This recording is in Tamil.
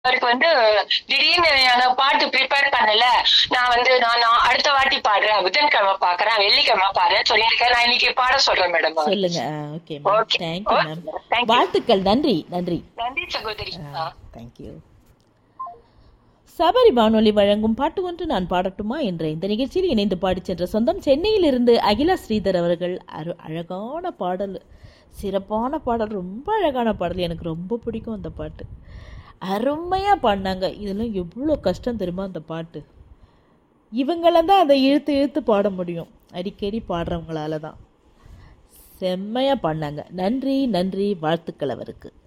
அவருக்கு வந்து திடீர்னு நான் பாட்டு ப்ரிப்பேர் பண்ணல நான் வந்து நான் நான் அடுத்த வாட்டி பாடுறேன் புதன்கிழமை பாக்குறேன் வெள்ளிக்கிழமை பாடுறேன் சொல்லியிருக்கேன் நான் இன்னைக்கு பாட சொல்றேன் மேடம் சொல்லுங்க okay ma'am Okay. Thank you Okay, ma'am thank you. வாழ்த்துக்கள் நன்றி நன்றி நன்றி சகோதரி ஆ. தேங்க்யூ சபரி வானொலி வழங்கும் பாட்டு ஒன்று நான் பாடட்டுமா என்ற இந்த நிகழ்ச்சியில் இணைந்து பாடிச் சென்ற சொந்தம் சென்னையிலிருந்து அகிலா ஸ்ரீதர் அவர்கள் அரு அழகான பாடல் சிறப்பான பாடல் ரொம்ப அழகான பாடல் எனக்கு ரொம்ப பிடிக்கும் அந்த பாட்டு அருமையாக பாடினாங்க இதெல்லாம் எவ்வளோ கஷ்டம் தெரியுமா அந்த பாட்டு இவங்கள தான் அதை இழுத்து இழுத்து பாட முடியும் அடிக்கடி பாடுறவங்களால தான் செம்மையாக பாடினாங்க நன்றி நன்றி வாழ்த்துக்கள் அவருக்கு